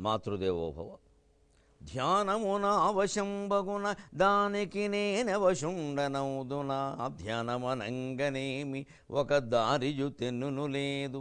మాతృదేవోభవ ధ్యానమున అవశంబగున దానికి నేనవశుండనవుదున ధ్యానమనంగనేమి ఒక దారియు తెన్నును లేదు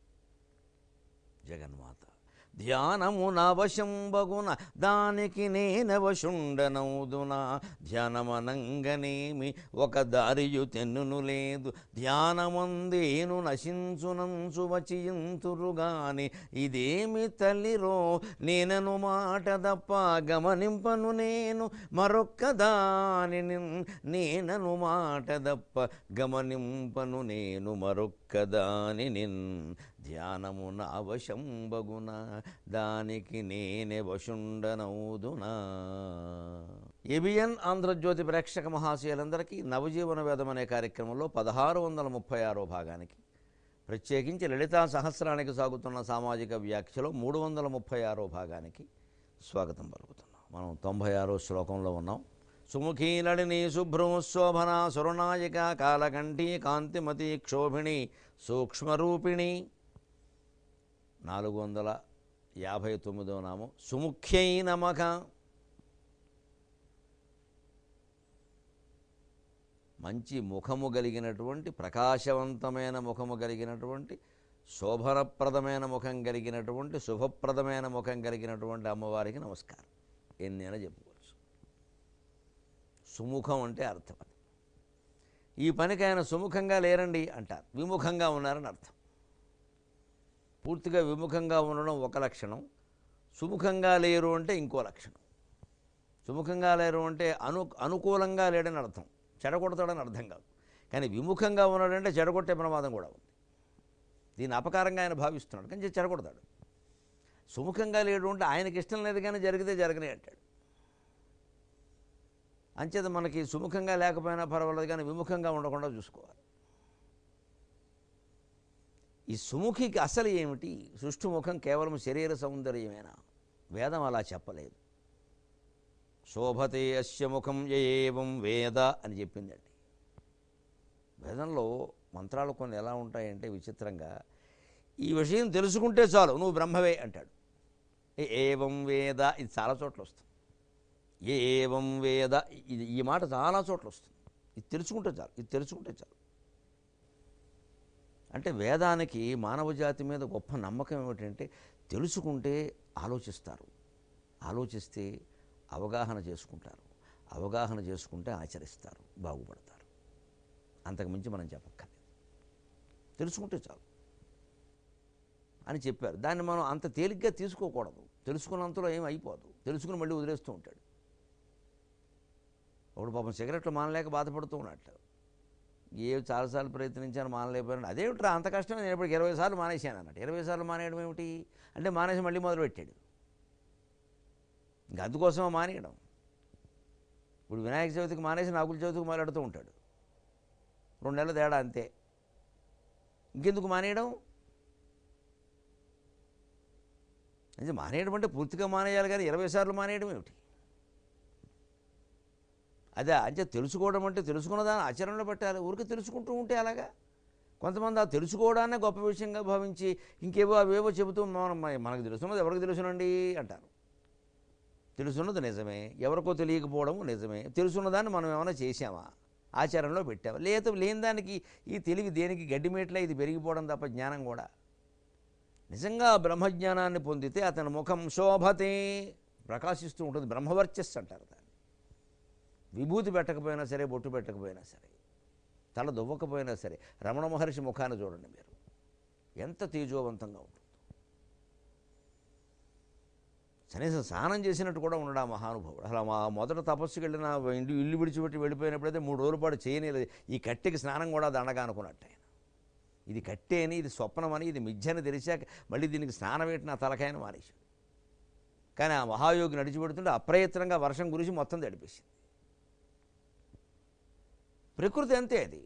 జగన్మాత ధ్యానమునవశంబగున దానికి నేనవశుండనవుదున ధ్యానమనంగనేమి ఒక దారియు తెన్నును లేదు ధ్యానమందేను నశించునంచు వచియింతురుగాని ఇదేమి తల్లిరో నేనను మాట తప్ప గమనింపను నేను మరొక్క దానిని నేనను మాట తప్ప గమనింపను నేను మరొక్క దానిని ధ్యానమున అవశంబగున దానికి నేనే వశుండనవుదునా ఏబిఎన్ ఆంధ్రజ్యోతి ప్రేక్షక మహాశయులందరికీ నవజీవన వేదం అనే కార్యక్రమంలో పదహారు వందల ముప్పై ఆరో భాగానికి ప్రత్యేకించి లలితా సహస్రానికి సాగుతున్న సామాజిక వ్యాఖ్యలో మూడు వందల ముప్పై ఆరో భాగానికి స్వాగతం పలుకుతున్నాం మనం తొంభై ఆరో శ్లోకంలో ఉన్నాం సుముఖీ నళిని శుభ్రం శోభన సురనాయిక కాలకంఠి కాంతిమతి క్షోభిణి సూక్ష్మరూపిణి నాలుగు వందల యాభై తొమ్మిదో నామం సుముఖ్యై నమక మంచి ముఖము కలిగినటువంటి ప్రకాశవంతమైన ముఖము కలిగినటువంటి శోభనప్రదమైన ముఖం కలిగినటువంటి శుభప్రదమైన ముఖం కలిగినటువంటి అమ్మవారికి నమస్కారం ఎన్నైనా చెప్పుకోవచ్చు సుముఖం అంటే అర్థం అది ఈ పనికి ఆయన సుముఖంగా లేరండి అంటారు విముఖంగా ఉన్నారని అర్థం పూర్తిగా విముఖంగా ఉండడం ఒక లక్షణం సుముఖంగా లేరు అంటే ఇంకో లక్షణం సుముఖంగా లేరు అంటే అను అనుకూలంగా లేడని అర్థం చెడగొడతాడని అర్థం కాదు కానీ విముఖంగా ఉన్నాడంటే చెడగొట్టే ప్రమాదం కూడా ఉంది దీన్ని అపకారంగా ఆయన భావిస్తున్నాడు కానీ చెడగొడతాడు సుముఖంగా లేడు అంటే ఆయనకి ఇష్టం లేదు కానీ జరిగితే జరగనే అంటాడు అంచేత మనకి సుముఖంగా లేకపోయినా పర్వాలేదు కానీ విముఖంగా ఉండకుండా చూసుకోవాలి ఈ సుముఖికి అసలు ఏమిటి సుష్ఠుముఖం కేవలం శరీర సౌందర్యమేనా వేదం అలా చెప్పలేదు శోభతే అస్య ముఖం ఏవం వేద అని చెప్పిందండి వేదంలో మంత్రాలు కొన్ని ఎలా ఉంటాయంటే విచిత్రంగా ఈ విషయం తెలుసుకుంటే చాలు నువ్వు బ్రహ్మవే అంటాడు ఏ- ఏవం వేద ఇది చాలా చోట్ల వస్తుంది ఏ ఏవం వేద ఇది ఈ మాట చాలా చోట్ల వస్తుంది ఇది తెలుసుకుంటే చాలు ఇది తెలుసుకుంటే చాలు అంటే వేదానికి మానవ జాతి మీద గొప్ప నమ్మకం ఏమిటంటే తెలుసుకుంటే ఆలోచిస్తారు ఆలోచిస్తే అవగాహన చేసుకుంటారు అవగాహన చేసుకుంటే ఆచరిస్తారు బాగుపడతారు అంతకుమించి మనం చెప్పక్కర్లేదు తెలుసుకుంటే చాలు అని చెప్పారు దాన్ని మనం అంత తేలిగ్గా తీసుకోకూడదు తెలుసుకున్నంతలో ఏం అయిపోదు తెలుసుకుని మళ్ళీ వదిలేస్తూ ఉంటాడు ఒకడు పాపం సిగరెట్లు మానలేక బాధపడుతూ ఉన్నట్టు ఏ చాలాసార్లు ప్రయత్నించాను మానలేకపోయాను అదేమిట్రా అంత కష్టం నేను ఇప్పటికి ఇరవై సార్లు మానేశాను అన్నట్టు ఇరవై సార్లు మానేయడం ఏమిటి అంటే మానేసి మళ్ళీ మొదలుపెట్టాడు ఇంకా అందుకోసమే మానేయడం ఇప్పుడు వినాయక చవితికి మానేసి నాగుల చవితికి మొదలెడుతూ ఉంటాడు రెండు నెలల తేడా అంతే ఇంకెందుకు మానేయడం అంటే మానేయడం అంటే పూర్తిగా మానేయాలి కానీ ఇరవై సార్లు మానేయడం ఏమిటి అదే అంటే తెలుసుకోవడం అంటే తెలుసుకున్నదాన్ని ఆచరణలో పెట్టాలి ఊరికి తెలుసుకుంటూ ఉంటే అలాగా కొంతమంది ఆ తెలుసుకోవడాన్నే గొప్ప విషయంగా భావించి ఇంకేవో అవేవో చెబుతూ మనం మనకు తెలుసున్నది ఎవరికి తెలుసునండి అంటారు తెలుసున్నది నిజమే ఎవరికో తెలియకపోవడం నిజమే తెలుసున్నదాన్ని మనం ఏమైనా చేసామా ఆచరణలో పెట్టామా లేత లేని దానికి ఈ తెలివి దేనికి గడ్డిమేట్లే ఇది పెరిగిపోవడం తప్ప జ్ఞానం కూడా నిజంగా బ్రహ్మజ్ఞానాన్ని పొందితే అతని ముఖం శోభతే ప్రకాశిస్తూ ఉంటుంది బ్రహ్మవర్చస్సు అంటారు దాన్ని విభూతి పెట్టకపోయినా సరే బొట్టు పెట్టకపోయినా సరే తల దువ్వకపోయినా సరే రమణ మహర్షి ముఖాన్ని చూడండి మీరు ఎంత తేజోవంతంగా ఉంటుంది కనీసం స్నానం చేసినట్టు కూడా ఉన్నాడు ఆ మహానుభావుడు అసలు మా మొదట తపస్సుకి వెళ్ళిన ఇంటి ఇల్లు విడిచిపెట్టి వెళ్ళిపోయినప్పుడైతే మూడు రోజుల పాటు చేయలేదు ఈ కట్టెకి స్నానం కూడా దండగా అనుకున్నట్టు ఆయన ఇది కట్టే అని ఇది స్వప్నమని ఇది మిథ్యని తెలిసాక మళ్ళీ దీనికి స్నానం ఏంటి నా తలకాయని మానేశాడు కానీ ఆ మహాయోగి నడిచిపెడుతుంటే అప్రయత్నంగా వర్షం గురించి మొత్తం తడిపేసింది ప్రకృతి అంతే అది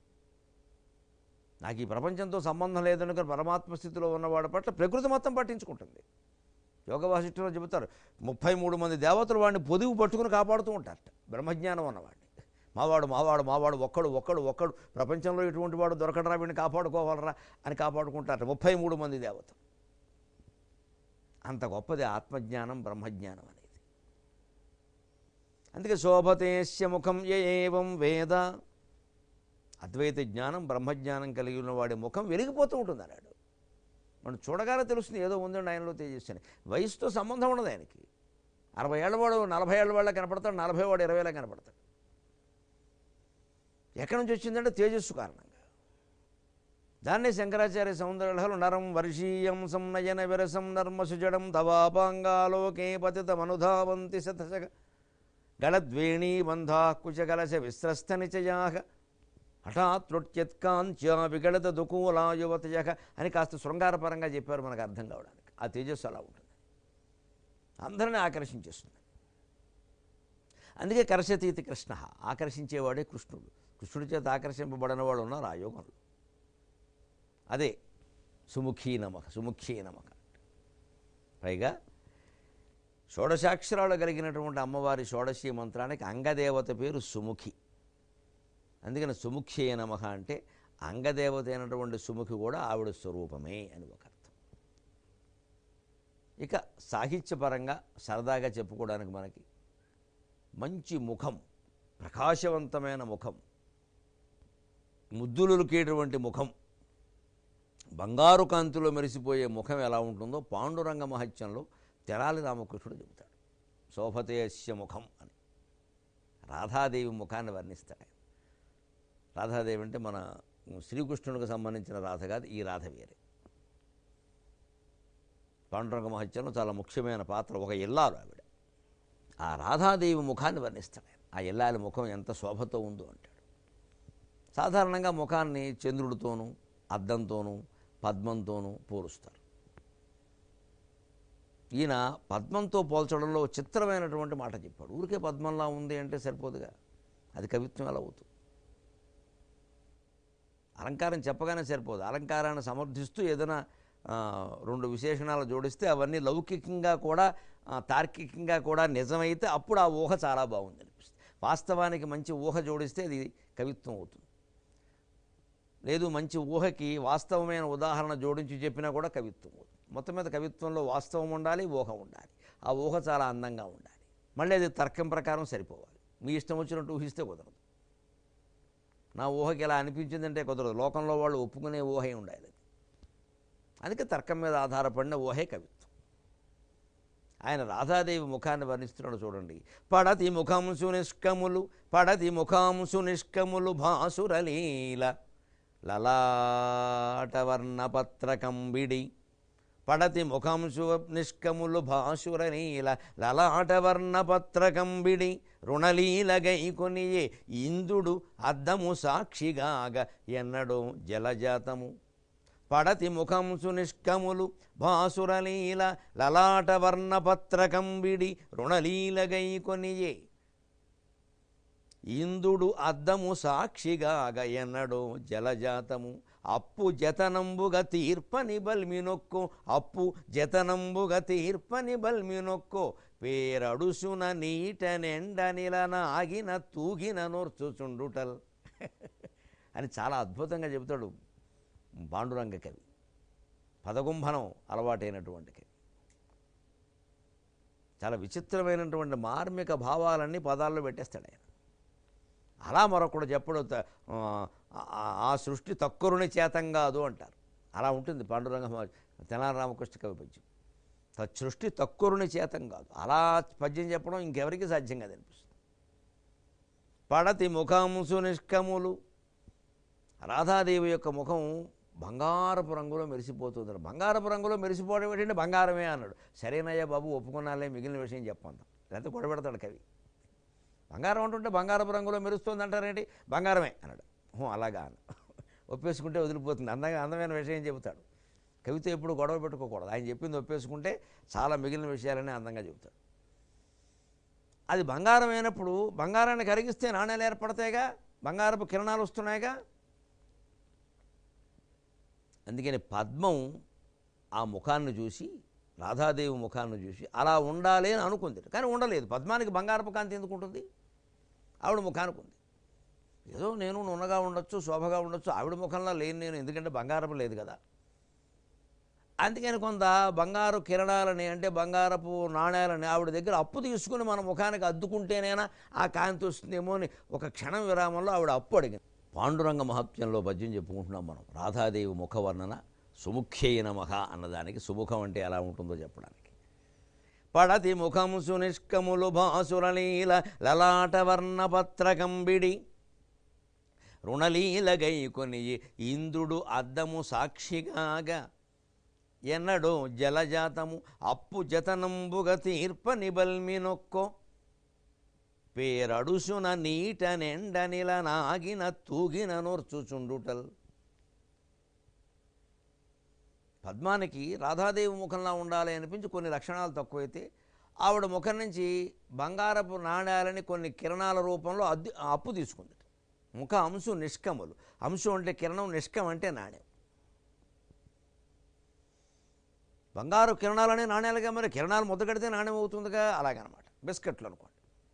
నాకు ఈ ప్రపంచంతో సంబంధం లేదనుక పరమాత్మ స్థితిలో ఉన్నవాడి పట్ల ప్రకృతి మొత్తం పట్టించుకుంటుంది యోగ వాసిష్ఠంలో చెబుతారు ముప్పై మూడు మంది దేవతలు వాడిని పొదుగు పట్టుకుని కాపాడుతూ ఉంటారట బ్రహ్మజ్ఞానం ఉన్నవాడిని మావాడు మావాడు మావాడు ఒక్కడు ఒక్కడు ఒక్కడు ప్రపంచంలో ఇటువంటి వాడు దొరకడరా వీడిని కాపాడుకోవాలరా అని కాపాడుకుంటారట ముప్పై మూడు మంది దేవతలు అంత గొప్పది ఆత్మజ్ఞానం బ్రహ్మజ్ఞానం అనేది అందుకే శోభతేశ్య ముఖం ఏ ఏవం వేద అద్వైత జ్ఞానం బ్రహ్మజ్ఞానం కలిగి ఉన్న వాడి ముఖం వెలిగిపోతూ ఉంటుంది అన్నాడు మనం చూడగానే తెలుస్తుంది ఏదో ఉందండి ఆయనలో తేజస్సు అని వయసుతో సంబంధం ఉండదు ఆయనకి అరవై ఏళ్ళవాడు నలభై ఏళ్ళ వాళ్ళ కనపడతాడు నలభై వాడు ఇరవైలా కనపడతాడు ఎక్కడి నుంచి వచ్చిందంటే తేజస్సు కారణంగా దాన్నే శంకరాచార్య సౌందర్యాలు నరం వర్షీయం సంనయన విరసం నర్మసుజడం తవాపాంగాలోకే పతితమనుధావంతి శతశక గళద్వేణీ బంధా కుచకలశ విస్రస్త నిచయాహ హఠాత్ నృత్యత్కాంత్యా విగళత దుకూలా యువతయక అని కాస్త శృంగారపరంగా చెప్పారు మనకు అర్థం కావడానికి ఆ తేజస్సు అలా ఉంటుంది అందరిని ఆకర్షించేస్తుంది అందుకే కర్షతీతి కృష్ణ ఆకర్షించేవాడే కృష్ణుడు కృష్ణుడి చేత ఆకర్షింపబడిన వాడు ఉన్నారు ఆ యోగంలో అదే సుముఖీ నమక సుముఖీ నమక పైగా షోడశాక్షరాలు కలిగినటువంటి అమ్మవారి షోడశీ మంత్రానికి అంగదేవత పేరు సుముఖి అందుకని సుముఖ్యే నమః అంటే అంగదేవత అయినటువంటి సుముఖి కూడా ఆవిడ స్వరూపమే అని ఒక అర్థం ఇక సాహిత్యపరంగా సరదాగా చెప్పుకోవడానికి మనకి మంచి ముఖం ప్రకాశవంతమైన ముఖం ముద్దులుకేటువంటి ముఖం బంగారు కాంతిలో మెరిసిపోయే ముఖం ఎలా ఉంటుందో పాండురంగ మహత్యంలో తెరాలి రామకృష్ణుడు చెబుతాడు శోభతేశ్య ముఖం అని రాధాదేవి ముఖాన్ని వర్ణిస్తాడు ఆయన రాధాదేవి అంటే మన శ్రీకృష్ణునికి సంబంధించిన రాధ కాదు ఈ రాధ వేరే పాండురంగ మహత్యంలో చాలా ముఖ్యమైన పాత్ర ఒక ఇల్లాలు ఆవిడ ఆ రాధాదేవి ముఖాన్ని వర్ణిస్తాడు ఆయన ఆ ఇల్లాలి ముఖం ఎంత శోభతో ఉందో అంటాడు సాధారణంగా ముఖాన్ని చంద్రుడితోనూ అద్దంతోనూ పద్మంతోనూ పోలుస్తారు ఈయన పద్మంతో పోల్చడంలో చిత్రమైనటువంటి మాట చెప్పాడు ఊరికే పద్మంలా ఉంది అంటే సరిపోదుగా అది కవిత్వం ఎలా అవుతుంది అలంకారం చెప్పగానే సరిపోదు అలంకారాన్ని సమర్థిస్తూ ఏదైనా ఆ, రెండు విశేషణాలు జోడిస్తే అవన్నీ లౌకికంగా కూడా ఆ, తార్కికంగా కూడా నిజమైతే అప్పుడు ఆ ఊహ చాలా బాగుంది అనిపిస్తుంది వాస్తవానికి మంచి ఊహ జోడిస్తే అది కవిత్వం అవుతుంది లేదు మంచి ఊహకి వాస్తవమైన ఉదాహరణ జోడించి చెప్పినా కూడా కవిత్వం అవుతుంది మొత్తం మీద కవిత్వంలో వాస్తవం ఉండాలి ఊహ ఉండాలి ఆ ఊహ చాలా అందంగా ఉండాలి మళ్ళీ అది తర్కం ప్రకారం సరిపోవాలి మీ ఇష్టం వచ్చినట్టు ఊహిస్తే కుదరదు నా ఊహకి ఎలా అనిపించిందంటే కుదరదు లోకంలో వాళ్ళు ఒప్పుకునే ఊహే ఉండాలి అది అందుకే తర్కం మీద ఆధారపడిన ఊహే కవిత్వం ఆయన రాధాదేవి ముఖాన్ని వర్ణిస్తున్నాడు చూడండి పడతి ముఖంసు నిష్కములు పడతి ముఖంసు నిష్కములు భాసురలీల లలాటవర్ణపత్రకంబిడి పడతి ముఖంసు నిష్కములు భాసురనీల లలాటవర్ణపత్రకంబిడి రుణలీలగైకొనియే ఇందుడు అద్దము సాక్షిగాగ ఎన్నడో జలజాతము పడతి ముఖంసు నిష్కములు భాసురలీల లలాటవర్ణపత్రకంబిడి రుణలీలగైకొనియే ఇందుడు అద్దము సాక్షిగాగ ఎన్నడో జలజాతము అప్పు జతనంబుగ తీర్పని బల్మినొక్కో అప్పు జతనంబుగ తీర్పని బల్మినొక్కో పేరడుసున నీట నెండ నిలన ఆగిన తూగిన నోర్చుచుండుటల్ అని చాలా అద్భుతంగా చెబుతాడు పాండురంగ కవి పదగుంభనం అలవాటైనటువంటి కవి చాలా విచిత్రమైనటువంటి మార్మిక భావాలన్నీ పదాల్లో పెట్టేస్తాడు ఆయన అలా మరొకడు చెప్పడు త- ఆ, ఆ- ఆ సృష్టి తక్కువని చేతం కాదు అంటారు అలా ఉంటుంది పాండురంగ మహా- తెనాలి రామకృష్ణ కవి పద్యం తత్ సృష్టి తక్కువని చేతం కాదు అలా పద్యం చెప్పడం ఇంకెవరికి సాధ్యం కాదు అనిపిస్తుంది పడతి ముఖంసు నిష్కములు రాధాదేవి యొక్క ముఖం బంగారపు రంగులో మెరిసిపోతుంది బంగారపు రంగులో మెరిసిపోవడం ఏంటంటే బంగారమే అన్నాడు సరేనయ్యా బాబు ఒప్పుకున్నాలే మిగిలిన విషయం చెప్పందాం లేకపోతే గొడవెడతాడు కవి బంగారం అంటుంటే బంగారపు రంగులో మెరుస్తుంది అంటారేంటి బంగారమే అన్నాడు "హూ, అలాగా అన్న ఒప్పేసుకుంటే వదిలిపోతుంది అందంగా అందమైన విషయం చెబుతాడు కవిత ఎప్పుడు గొడవ పెట్టుకోకూడదు ఆయన చెప్పింది ఒప్పేసుకుంటే చాలా మిగిలిన విషయాలనే అందంగా చెబుతాడు అది బంగారం అయినప్పుడు బంగారాన్ని కరిగిస్తే నాణ్యాలు ఏర్పడతాయిగా బంగారపు కిరణాలు వస్తున్నాయిగా అందుకని పద్మం ఆ ముఖాన్ని చూసి రాధాదేవి ముఖాన్ని చూసి అలా ఉండాలి అని అనుకుంది కానీ ఉండలేదు పద్మానికి బంగారపు కాంతి ఎందుకు ఉంటుంది ఆవిడ ముఖానికి ఉంది ఏదో నేను నున్నగా ఉండొచ్చు శోభగా ఉండొచ్చు ఆవిడ ముఖంలో లేని నేను ఎందుకంటే బంగారపు లేదు కదా అందుకని కొంత బంగారు కిరణాలని అంటే బంగారపు నాణ్యాలని ఆవిడ దగ్గర అప్పు తీసుకుని మన ముఖానికి అద్దుకుంటేనైనా ఆ కాంతి వస్తుందేమో అని ఒక క్షణం విరామంలో ఆవిడ అప్పు అడిగింది పాండురంగ మహత్యంలో పద్యం చెప్పుకుంటున్నాం మనం రాధాదేవి ముఖవర్ణన సుముఖ్యై నమః అన్నదానికి సుముఖం అంటే ఎలా ఉంటుందో చెప్పడానికి పడతి ముఖము సునిష్కములు భాసురలీల లలాటవర్ణ పత్రకంబిడి రుణలీలగై కొని ఇంద్రుడు అద్దము సాక్షిగాగా ఎన్నడో జలజాతము అప్పు జతనంబుగ తీర్ప నిబల్మినొక్కో పేరడుసున నీట నెండనిల నాగిన తూగిన నోర్చుచుండుటల్ పద్మానికి రాధాదేవి ముఖంలా ఉండాలి అనిపించి కొన్ని లక్షణాలు తక్కువైతే ఆవిడ ముఖం నుంచి బంగారపు నాణ్యాలని కొన్ని కిరణాల రూపంలో అద్దు అప్పు తీసుకుంది ముఖ అంశు నిష్కములు అంశం అంటే కిరణం నిష్కం అంటే నాణ్యం బంగారు కిరణాలనే నాణ్యాలుగా మరి కిరణాలు ముద్ద కడితే నాణ్యం అవుతుందిగా అలాగనమాట బిస్కెట్లు అనుకోండి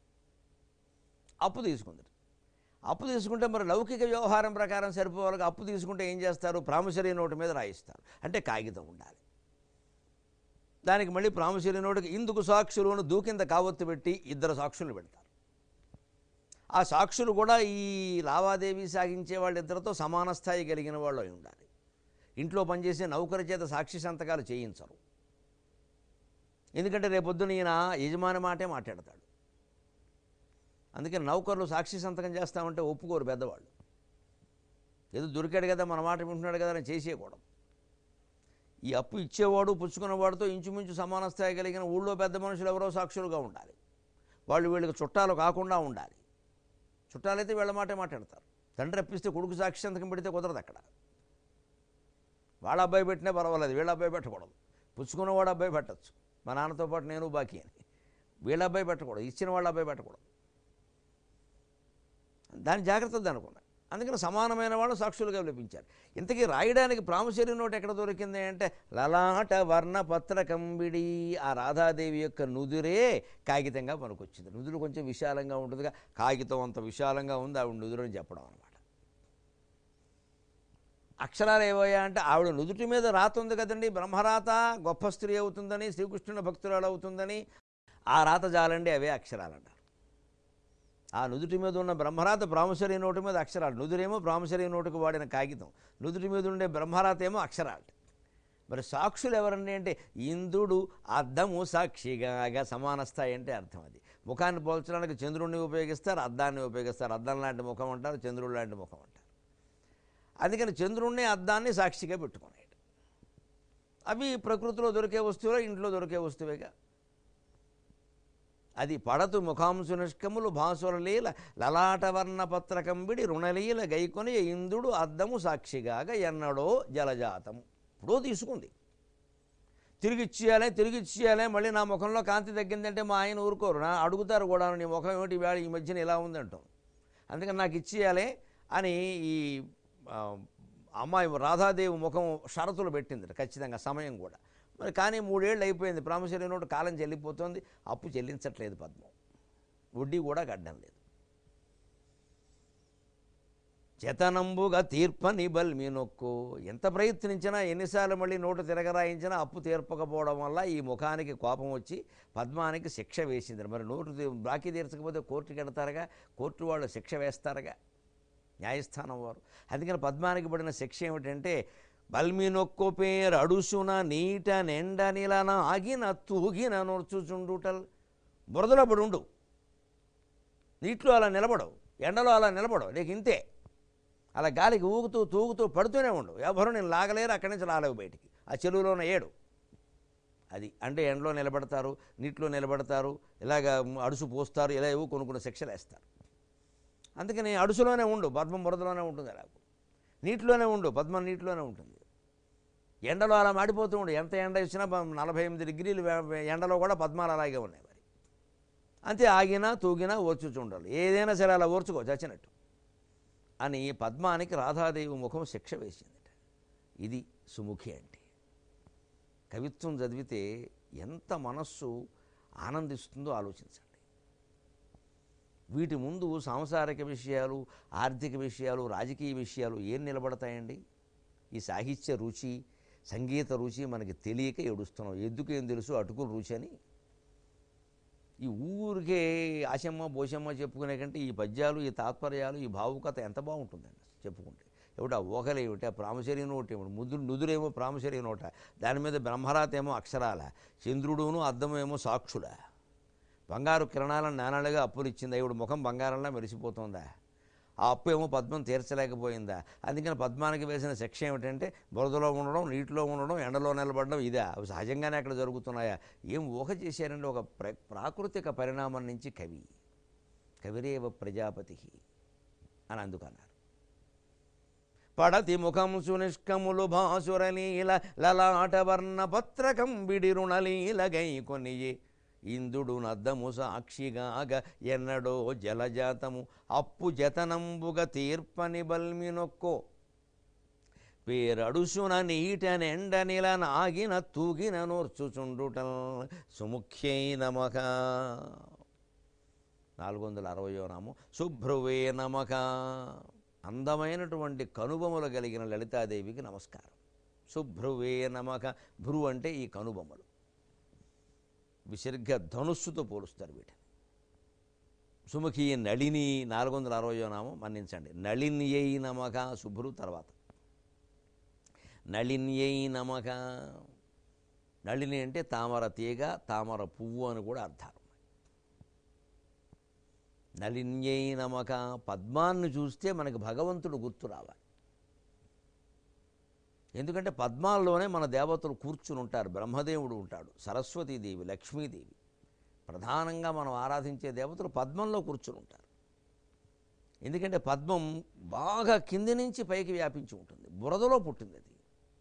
అప్పు తీసుకుంది అప్పు తీసుకుంటే మరి లౌకిక వ్యవహారం ప్రకారం సరిపోవాలి అప్పు తీసుకుంటే ఏం చేస్తారు ప్రామిసరీ నోటు మీద రాయిస్తారు అంటే కాగితం ఉండాలి దానికి మళ్ళీ ప్రామిసరీ నోటుకి ఇందుకు సాక్షులను దూకింత కావత్తు పెట్టి ఇద్దరు సాక్షులు పెడతారు ఆ సాక్షులు కూడా ఈ లావాదేవీ సాగించే వాళ్ళిద్దరితో సమాన స్థాయి కలిగిన వాళ్ళు అయి ఉండాలి ఇంట్లో పనిచేసే నౌకరి చేత సాక్షి సంతకాలు చేయించరు ఎందుకంటే రేపొద్దున ఈయన యజమాని మాటే మాట్లాడతాడు అందుకని నౌకర్లు సాక్షి సంతకం చేస్తామంటే ఒప్పుకోరు పెద్దవాళ్ళు ఏదో దొరికాడు కదా మన మాట వింటున్నాడు కదా అని చేసేయకూడదు ఈ అప్పు ఇచ్చేవాడు పుచ్చుకున్నవాడితో ఇంచుమించు సమాన స్థాయి కలిగిన ఊళ్ళో పెద్ద మనుషులు ఎవరో సాక్షులుగా ఉండాలి వాళ్ళు వీళ్ళకి చుట్టాలు కాకుండా ఉండాలి చుట్టాలైతే వీళ్ళ మాటే మాట్లాడతారు తండ్రి అప్పిస్తే కొడుకు సాక్షి సంతకం పెడితే కుదరదు అక్కడ వాళ్ళ అబ్బాయి పెట్టినా పర్వాలేదు వీళ్ళ అబ్బాయి పెట్టకూడదు పుచ్చుకున్నవాడు అబ్బాయి పెట్టచ్చు మా నాన్నతో పాటు నేను బాకీ అని వీళ్ళ అబ్బాయి పెట్టకూడదు ఇచ్చిన వాళ్ళ అబ్బాయి పెట్టకూడదు దాని జాగ్రత్త అనుకున్నా అందుకని సమానమైన వాళ్ళు సాక్షులుగా లభించారు ఇంతకీ రాయడానికి ప్రాముశర్య నోటు ఎక్కడ దొరికింది అంటే లలాట వర్ణ పత్ర కంబిడి ఆ రాధాదేవి యొక్క నుదురే కాగితంగా మనకొచ్చింది నుదురు కొంచెం విశాలంగా ఉంటుందిగా కాగితం అంత విశాలంగా ఉంది ఆవిడ నుదురు అని చెప్పడం అనమాట అక్షరాలు ఏవయ్యా అంటే ఆవిడ నుదుటి మీద రాత ఉంది కదండి బ్రహ్మరాత గొప్ప స్త్రీ అవుతుందని శ్రీకృష్ణుని భక్తురాలు అవుతుందని ఆ రాత జాలండి అవే అక్షరాలు అంటారు ఆ నుదుటి మీద ఉన్న బ్రహ్మరాత ప్రాముసరి నోటు మీద అక్షరాలు నుదురేమో ప్రాముసరి నోటుకు వాడిన కాగితం నుదుటి మీద ఉండే బ్రహ్మరాత ఏమో అక్షరాలు మరి సాక్షులు ఎవరండి అంటే ఇంద్రుడు అద్దము సాక్షిగా సమాన స్థాయి అంటే అర్థం అది ముఖాన్ని పోల్చడానికి చంద్రుడిని ఉపయోగిస్తారు అద్దాన్ని ఉపయోగిస్తారు అద్దం లాంటి ముఖం అంటారు చంద్రుడు లాంటి ముఖం అంటారు అందుకని చంద్రుణ్ణి అద్దాన్ని సాక్షిగా పెట్టుకున్నాడు అవి ప్రకృతిలో దొరికే వస్తువులే ఇంట్లో దొరికే వస్తువేగా అది పడతు ముఖాంశు నిష్కములు భాసురలీల లలాటవర్ణ పత్రకంబిడి రుణలీల గైకొని ఇంద్రుడు అద్దము సాక్షిగాగా ఎన్నడో జలజాతము ఇప్పుడో తీసుకుంది తిరిగి ఇచ్చేయాలి తిరిగి ఇచ్చేయాలి మళ్ళీ నా ముఖంలో కాంతి తగ్గిందంటే మా ఆయన ఊరుకోరు నా అడుగుతారు కూడా నీ ముఖం ఏమిటి వేళ ఈ మధ్యన ఇలా ఉందంటాం అందుకని నాకు ఇచ్చేయాలి అని ఈ ఆ, అమ్మాయి రాధాదేవి ముఖం షరతులు పెట్టింది ఖచ్చితంగా సమయం కూడా మరి కానీ మూడేళ్ళు అయిపోయింది ప్రామిసరీ నోటు కాలం చెల్లిపోతుంది అప్పు చెల్లించట్లేదు పద్మం వడ్డీ కూడా కట్టడం లేదు చేతనంబుగా తీర్పని బల్మి నొక్కు ఎంత ప్రయత్నించినా ఎన్నిసార్లు మళ్ళీ నోటు తిరగరాయించినా అప్పు తీర్పకపోవడం వల్ల ఈ ముఖానికి కోపం వచ్చి పద్మానికి శిక్ష వేసింది మరి నోటు తీ- బాకీ తీర్చకపోతే కోర్టుకి వెడతారుగా కోర్టు వాళ్ళు శిక్ష వేస్తారుగా న్యాయస్థానం వారు అందుకని పద్మానికి పడిన శిక్ష ఏమిటంటే బల్మి నొక్కు పేరు అడుసున నీట నిండ నిలన ఆగిన తూగిన నొర్చుచుండుటల్ బురదలో పడి ఉండు నీటిలో అలా నిలబడవు ఎండలో అలా నిలబడవు నీకు ఇంతే అలా గాలికి ఊగుతూ తూగుతూ పడుతూనే ఉండు ఎవరు నేను లాగలేరు అక్కడి నుంచి రాలేవు బయటికి ఆ చెరువులోనే ఏడు అది అంటే ఎండలో నిలబడతారు నీటిలో నిలబడతారు ఇలాగ అడుసు పోస్తారు ఇలా ఏవో కొన్ని కొన్ని శిక్షలు వేస్తారు అందుకని అడుసులోనే ఉండు పద్మం బురదలోనే ఉంటుంది అలాగ నీటిలోనే ఉండు పద్మం నీటిలోనే ఉంటుంది ఎండలో అలా మాడిపోతూ ఉండు ఎంత ఎండ ఇచ్చినా ప- నలభై ఎనిమిది డిగ్రీలు వే- ఎండలో కూడా పద్మాలు అలాగే ఉన్నాయి మరి అంతే ఆగినా తూగినా ఓర్చుచుండాలి ఏదైనా సరే అలా ఓర్చుకో చచ్చినట్టు అని పద్మానికి రాధాదేవి ముఖం శిక్ష వేసిందట ఇది సుముఖి అంటే కవిత్వం చదివితే ఎంత మనస్సు ఆనందిస్తుందో ఆలోచించండి వీటి ముందు సాంసారిక విషయాలు ఆర్థిక విషయాలు రాజకీయ విషయాలు ఏం నిలబడతాయండి ఈ సాహిత్య రుచి సంగీత రుచి మనకి తెలియక ఏడుస్తున్నాం ఎందుకు ఏం తెలుసు అటుకుల రుచి అని ఈ ఊరికే ఆశమ్మ బోషమ్మ చెప్పుకునే కంటే ఈ పద్యాలు ఈ తాత్పర్యాలు ఈ భావుకత ఎంత బాగుంటుందండి చెప్పుకుంటే ఏమిటి ఆ ఓకలు ఏమిటి ఆ ప్రామశరీ నోటి ఏమిటి ముద్దు నుదురేమో ప్రామశరీ నోట దాని మీద బ్రహ్మరాత ఏమో అక్షరాల చంద్రుడును అద్దము ఏమో సాక్షుల బంగారు కిరణాలను నానాలుగా అప్పులు ఇచ్చిందా ఇప్పుడు ముఖం బంగారంలా మెరిసిపోతుందా ఆ అప్పు ఏమో పద్మం తీర్చలేకపోయిందా అందుకని పద్మానికి వేసిన శిక్ష ఏమిటంటే బురదలో ఉండడం నీటిలో ఉండడం ఎండలో నిలబడడం ఇదా అవి సహజంగానే అక్కడ జరుగుతున్నాయా ఏం ఊహ చేశారంటే ఒక ప్ర ప్రాకృతిక పరిణామం నుంచి కవి కవిరేవ ప్రజాపతి అని అందుకన్నారు పడతి ముఖం సునిష్కములు భాసురలీల లలాటవర్ణ పత్రకం బిడిరుణలీల గై కొనియే ఇందుడు నద్దము సాక్షిగాగ ఎన్నడో జలజాతము అప్పు జతనంబుగ తీర్పని బల్మినొక్కో పేరడుసున నీటనెండ నిల నాగిన తూగిన నోర్చుచుండుట సుముఖ్యై నమక నాలుగు వందల అరవయో నామం శుభ్రువే నమక అందమైనటువంటి కనుబొమలు కలిగిన లలితాదేవికి నమస్కారం శుభ్రువే నమక భ్రు అంటే ఈ కనుబొమ్మలు విసర్గ ధనుస్సుతో పోలుస్తారు వీటిని సుముఖి నళిని నాలుగు వందల అరవయో నామం మన్నించండి నళిన్యై నమక శుభ్రు తర్వాత నళిన్యై నమక నళిని అంటే తామర తీగ తామర పువ్వు అని కూడా అర్థాలు నళిన్యై నమక పద్మాన్ని చూస్తే మనకు భగవంతుడు గుర్తు రావాలి ఎందుకంటే పద్మాల్లోనే మన దేవతలు కూర్చుని ఉంటారు బ్రహ్మదేవుడు ఉంటాడు సరస్వతీదేవి లక్ష్మీదేవి ప్రధానంగా మనం ఆరాధించే దేవతలు పద్మంలో కూర్చుని ఉంటారు ఎందుకంటే పద్మం బాగా కింది నుంచి పైకి వ్యాపించి ఉంటుంది బురదలో పుట్టింది అది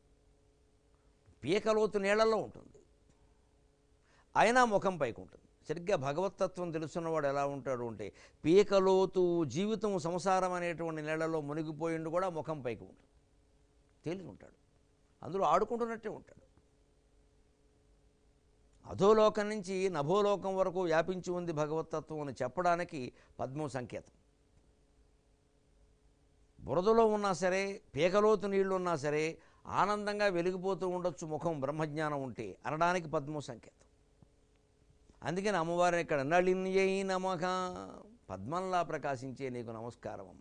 పీకలోతు నీళ్లలో ఉంటుంది అయినా ముఖం పైకి ఉంటుంది సరిగ్గా భగవతత్వం తెలుసున్నవాడు ఎలా ఉంటాడు అంటే పీకలోతు జీవితం సంసారం అనేటువంటి నీళ్లలో మునిగిపోయిండు కూడా ముఖం పైకి ఉంటుంది తేలిగి ఉంటాడు అందులో ఆడుకుంటున్నట్టే ఉంటాడు అధోలోకం నుంచి నభోలోకం వరకు వ్యాపించి ఉంది భగవతత్వం అని చెప్పడానికి పద్మం సంకేతం బురదలో ఉన్నా సరే పీకలోతు నీళ్లు ఉన్నా సరే ఆనందంగా వెలిగిపోతూ ఉండొచ్చు ముఖం బ్రహ్మజ్ఞానం ఉంటే అనడానికి పద్మం సంకేతం అందుకని అమ్మవారిని ఇక్కడ నళిన్యై నమక పద్మంలా ప్రకాశించే నీకు నమస్కారం అమ్మ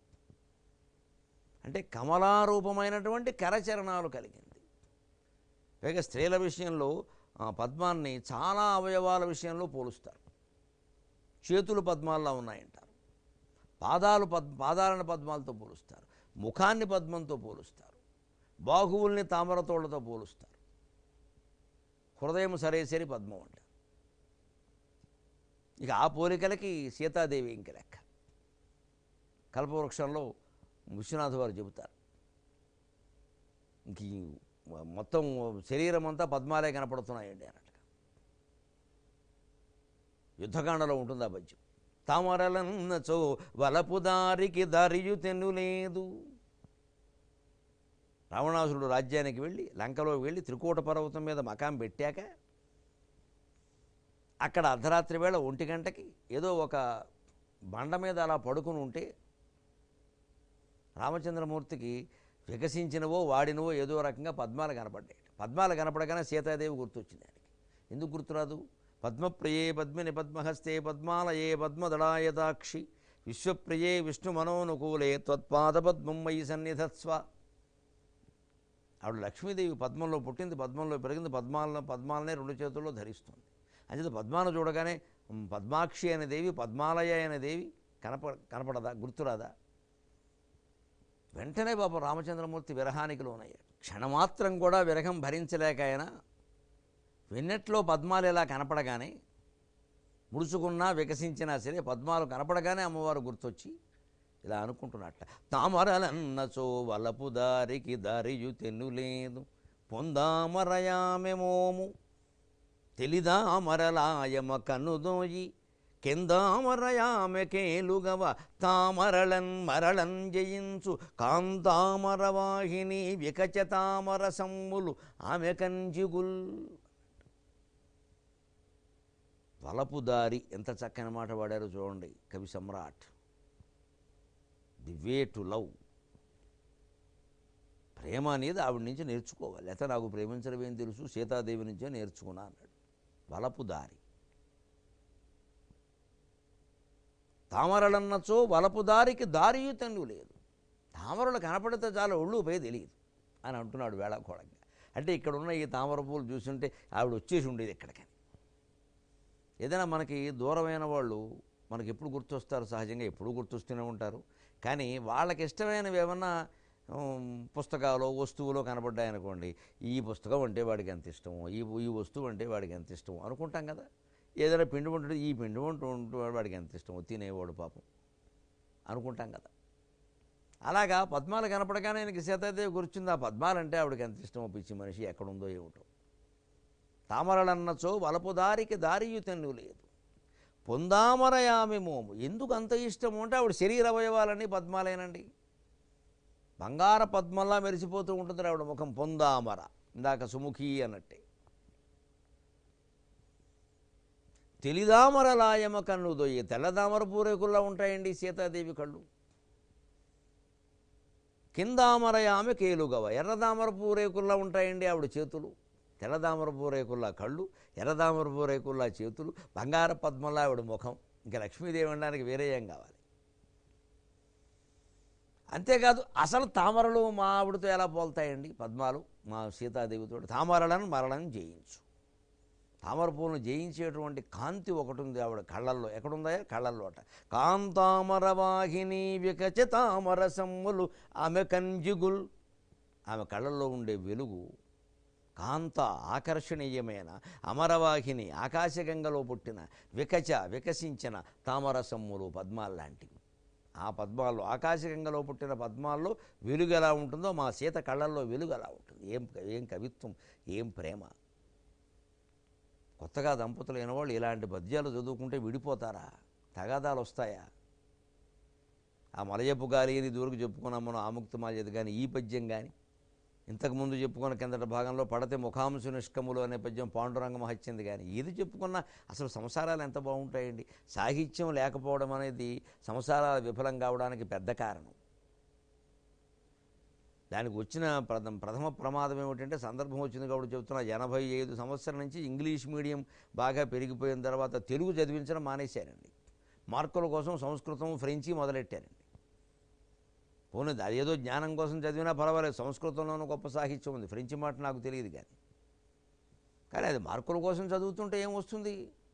అంటే కమలారూపమైనటువంటి కరచరణాలు కలిగింది పైగా స్త్రీల విషయంలో ఆ, పద్మాన్ని చాలా అవయవాల విషయంలో పోలుస్తారు చేతులు పద్మాల్లా ఉన్నాయంటారు పాదాలు పద్ పాదాలను పద్మాలతో పోలుస్తారు ముఖాన్ని పద్మంతో పోలుస్తారు బాహువుల్ని తామరతోళ్లతో పోలుస్తారు హృదయం సరే సరి పద్మం అంటారు ఇక ఆ పోలికలకి సీతాదేవి ఇంక లెక్క కల్పవృక్షంలో విశ్వనాథ్ వారు చెబుతారు ఇంక ఈ మొత్తం శరీరం అంతా పద్మాలే కనపడుతున్నాయండి అన్నట్టుగా యుద్ధకాండలో ఉంటుంది ఆ పద్యం తామరలన్నచో వలపు దారికి దరియు తెన్నులేదు రావణాసురుడు రాజ్యానికి వెళ్ళి లంకలో వెళ్ళి త్రికూట పర్వతం మీద మకాం పెట్టాక అక్కడ అర్ధరాత్రి వేళ ఒంటి గంటకి ఏదో ఒక బండ మీద అలా పడుకుని ఉంటే రామచంద్రమూర్తికి వికసించినవో వాడినవో ఏదో రకంగా పద్మాలు కనపడ్డాయి పద్మాలు కనపడగానే సీతాదేవి గుర్తొచ్చింది ఆయనకి ఎందుకు గుర్తురాదు పద్మప్రియే పద్మిని పద్మహస్తే పద్మాలయే పద్మదళాయతాక్షి విశ్వప్రియే విష్ణు మనోనుకూలే త్వత్పాద పద్మం మయి సన్నిధత్స్వ ఆవిడ లక్ష్మీదేవి పద్మంలో పుట్టింది పద్మంలో పెరిగింది పద్మాలను పద్మాలనే రెండు చేతుల్లో ధరిస్తుంది అంచేత పద్మాలను చూడగానే "ఉమ్, పద్మాక్షి అనే దేవి పద్మాలయ అనే దేవి కనప కనపడదా గుర్తురాదా వెంటనే పాప రామచంద్రమూర్తి విరహానికి లోనయ్యాడు క్షణమాత్రం కూడా విరహం భరించలేక ఆయన వెన్నెట్లో పద్మాలు ఇలా కనపడగానే ముడుచుకున్నా వికసించినా సరే పద్మాలు కనపడగానే అమ్మవారు గుర్తొచ్చి ఇలా అనుకుంటున్నట్ట తామరలన్నచో వలపు దారికి దారియు తెన్నులేదు పొందామరయామెమోము తెలిదామరలాయమ కన్నుదోయి కెందామరయామె కేలుగవ తామరళన్ మరళన్ జయించు కాంతామరవాహిని వికచ తామర సమ్ములు ఆమె కంజిగుల్ వలపుదారి ఎంత చక్కని మాట వాడారో చూడండి కవి సమ్రాట్ ది వే టు లవ్ ప్రేమ అనేది ఆవిడ నుంచి నేర్చుకోవాలి లేకపోతే నాకు ప్రేమించడం ఏం తెలుసు సీతాదేవి నుంచే నేర్చుకున్నా అన్నాడు వలపు దారి తామరలన్నచో వలపు దారికి దారియు తన్ను లేదు తామరలు కనపడితే చాలా ఒళ్ళు పోయి తెలియదు అని అంటున్నాడు వేళాకోళంగా అంటే ఇక్కడ ఉన్న ఈ తామర పూలు చూస్తుంటే ఆవిడ వచ్చేసి ఉండేది ఎక్కడికని ఏదైనా మనకి దూరమైన వాళ్ళు మనకి ఎప్పుడు గుర్తొస్తారు సహజంగా ఎప్పుడు గుర్తొస్తూనే ఉంటారు కానీ వాళ్ళకి ఇష్టమైనవి ఏమన్నా ఉమ్, పుస్తకాలు వస్తువులు కనబడ్డాయనుకోండి ఈ పుస్తకం అంటే వాడికి ఎంత ఇష్టమో ఈ ఈ వస్తువు అంటే వాడికి ఎంత ఇష్టమో అనుకుంటాం కదా ఏదైనా పిండి వంట ఈ పిండి వంట ఉంటే వాడికి ఎంత ఇష్టమో తినేవాడు పాపం అనుకుంటాం కదా అలాగా పద్మాలు కనపడగానే ఆయనకి సీతాదేవి గుర్చింది ఆ పద్మాలంటే ఆవిడకి ఎంత ఇష్టమో పిచ్చి మనిషి ఎక్కడుందో ఏమిటో తామరలన్నచో వలపు దారికి దారియు తెన్ను లేదు పొందామరయామి మోము ఎందుకు అంత ఇష్టము అంటే ఆవిడ శరీర అవయవాలన్నీ పద్మాలేనండి బంగార పద్మల్లా మెరిసిపోతూ ఉంటుంది ఆవిడ ముఖం పొందామర ఇందాక సుముఖి అన్నట్టే తెలిదామరలాయమ కన్ను దొయ్యి తెల్లదామర పూరేకుల్లా ఉంటాయండి సీతాదేవి కళ్ళు కిందామరయామె కేలుగవ ఎర్రదామర పూరేకుల్లా ఉంటాయండి ఆవిడ చేతులు తెల్లదామర పూరేకుల్లా కళ్ళు ఎర్రదామర పూరేకుల్లా చేతులు బంగార పద్మంలా ఆవిడ ముఖం ఇంకా లక్ష్మీదేవి అనడానికి వేరే ఏం కావాలి అంతేకాదు అసలు తామరలు మా ఆవిడతో ఎలా పోల్తాయండి పద్మాలు మా సీతాదేవితో తామరలను మరలను జయించు తామర పూలను జయించేటువంటి కాంతి ఒకటి ఉంది ఆవిడ కళ్ళల్లో ఎక్కడుందా కళ్ళల్లోట కాంతామర వాహిని వికచ తామర సమ్ములు ఆమె కంజుగుల్ ఆమె కళ్ళల్లో ఉండే వెలుగు కాంత ఆకర్షణీయమైన అమరవాహిని ఆకాశగంగలో పుట్టిన వికచ వికసించిన తామరసమ్ములు పద్మాల్లాంటివి ఆ పద్మాల్లో ఆకాశగంగలో పుట్టిన పద్మాల్లో వెలుగు ఎలా ఉంటుందో మా సీత కళ్ళల్లో వెలుగు ఎలా ఉంటుంది ఏం ఏం కవిత్వం ఏం ప్రేమ కొత్తగా దంపతులు అయిన వాళ్ళు ఇలాంటి పద్యాలు చదువుకుంటే విడిపోతారా తగాదాలు వస్తాయా ఆ మలయపు గాలి అని దూరకు చెప్పుకున్నాం మనం ఆముక్త మాల్యది కానీ ఈ పద్యం కానీ ఇంతకుముందు చెప్పుకున్న కిందటి భాగంలో పడతే ముఖాంశు నిష్కములు అనే పద్యం పాండురంగ మహత్యంది కానీ ఇది చెప్పుకున్న అసలు సంసారాలు ఎంత బాగుంటాయండి సాహిత్యం లేకపోవడం అనేది సంసారాలు విఫలం కావడానికి పెద్ద కారణం దానికి వచ్చిన ప్రథమ ప్రథమ ప్రమాదం ఏమిటంటే సందర్భం వచ్చింది కాబట్టి చెప్తున్నా ఎనభై ఐదు సంవత్సరాల నుంచి ఇంగ్లీష్ మీడియం బాగా పెరిగిపోయిన తర్వాత తెలుగు చదివించడం మానేశారండి మార్కుల కోసం సంస్కృతం ఫ్రెంచి మొదలెట్టారండి పోనీ అదేదో జ్ఞానం కోసం చదివినా పర్వాలేదు సంస్కృతంలోనూ గొప్ప సాహిత్యం ఉంది ఫ్రెంచి మాట నాకు తెలియదు కానీ కానీ అది మార్కుల కోసం చదువుతుంటే ఏం వస్తుంది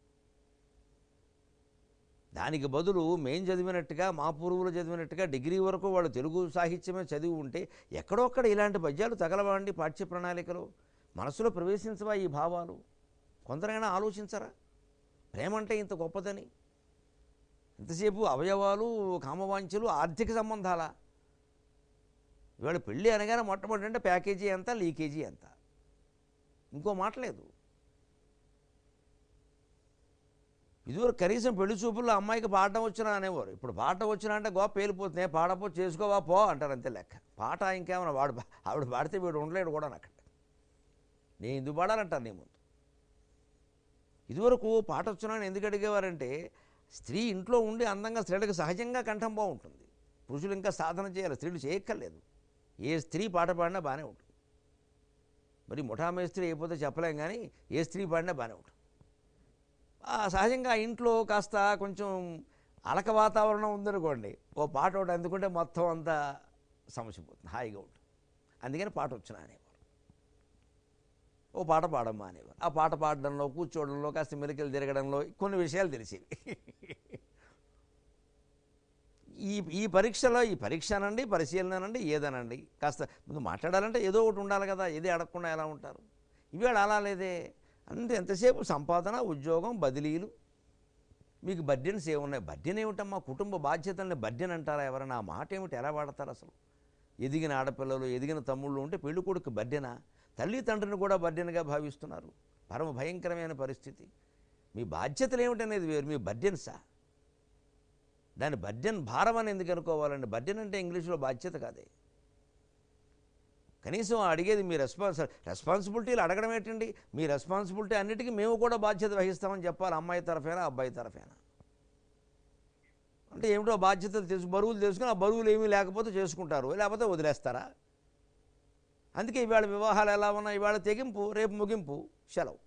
దానికి బదులు మేం చదివినట్టుగా మా పూర్వులు చదివినట్టుగా డిగ్రీ వరకు వాళ్ళు తెలుగు సాహిత్యమే చదివి ఉంటే ఎక్కడొక్కడ ఇలాంటి పద్యాలు తగలవండి పాఠ్య ప్రణాళికలో మనసులో ప్రవేశించవా ఈ భావాలు కొందరైనా ఆలోచించరా ప్రేమ అంటే ఇంత గొప్పదని ఇంతసేపు అవయవాలు కామవాంఛలు ఆర్థిక సంబంధాలా ఇవాళ పెళ్ళి అనగానే మొట్టమొదటి అంటే ప్యాకేజీ ఎంత లీకేజీ ఎంత ఇంకో మాట లేదు ఇదివరకు కనీసం పెళ్లి చూపుల్లో అమ్మాయికి పాడడం వచ్చినా అనేవారు ఇప్పుడు పాడటం వచ్చినా అంటే గోప పేలిపోతుంది పాడపో చేసుకోవా పో అంటారు అంతే లెక్క పాట ఇంకేమన్నా వాడు పా- ఆవిడ పాడితే వీడు ఉండలేడు కూడా అక్కడ నేను ఎందుకు పాడాలంటాను నీ ముందు ఇదివరకు పాట వచ్చినా అని ఎందుకు అడిగేవారంటే స్త్రీ ఇంట్లో ఉండి అందంగా స్త్రీలకు సహజంగా కంఠం బాగుంటుంది పురుషులు ఇంకా సాధన చేయాలి స్త్రీలు చేయక్కర్లేదు ఏ స్త్రీ పాట పాడినా బాగానే ఉంటుంది మరి ముఠామే స్త్రీ అయిపోతే చెప్పలేం కానీ ఏ స్త్రీ పాడినా బాగానే ఉంటుంది ఆ సహజంగా ఆ ఇంట్లో కాస్త కొంచెం అలక వాతావరణం ఉందనుకోండి ఓ పాట ఒకటి అందుకుంటే మొత్తం అంతా సమసిపోతుంది హాయిగా ఉంటుంది అందుకని పాట వచ్చిన అనేవారు ఓ పాట పాడమ్మా అనేవారు ఆ పాట పాడడంలో కూర్చోవడంలో కాస్త మెలికలు తిరగడంలో కొన్ని విషయాలు తెలిసేవి ఈ ఈ పరీక్షలో ఈ పరీక్ష అనండి పరిశీలన అనండి ఏదనండి కాస్త ముందు మాట్లాడాలంటే ఏదో ఒకటి ఉండాలి కదా ఏది అడగకుండా ఎలా ఉంటారు ఇవాళ అలా లేదే అంతే ఎంతసేపు సంపాదన ఉద్యోగం బదిలీలు మీకు బడ్డెన్స్ ఏమున్నాయి బడ్డెన్ ఏమిటమ్మా కుటుంబ బాధ్యతల్ని బడ్డెన్ అంటారా ఎవరైనా ఆ మాట ఏమిటి ఎలా వాడతారు అసలు ఎదిగిన ఆడపిల్లలు ఎదిగిన తమ్ముళ్ళు ఉంటే పెళ్లి కొడుకు బడ్డెనా తల్లి తండ్రిని కూడా బడ్డెన్గా భావిస్తున్నారు పరమ భయంకరమైన పరిస్థితి మీ బాధ్యతలు ఏమిటనేది వేరు మీ బడ్డెన్సా దాని బడ్డెన్ భారం అని ఎందుకు అనుకోవాలండి బడ్డెన్ అంటే ఇంగ్లీష్లో బాధ్యత కాదే కనీసం అడిగేది మీ రెస్పాన్స్ రెస్పాన్సిబిలిటీలు అడగడం ఏంటండి మీ రెస్పాన్సిబిలిటీ అన్నిటికీ మేము కూడా బాధ్యత వహిస్తామని చెప్పాలి అమ్మాయి తరఫేనా అబ్బాయి తరఫేనా అంటే ఏమిటో బాధ్యతలు తెలుసు బరువులు తెలుసుకుని ఆ బరువులు ఏమీ లేకపోతే చేసుకుంటారు లేకపోతే వదిలేస్తారా అందుకే ఇవాళ వివాహాలు ఎలా ఉన్నాయి ఇవాళ తెగింపు రేపు ముగింపు సెలవు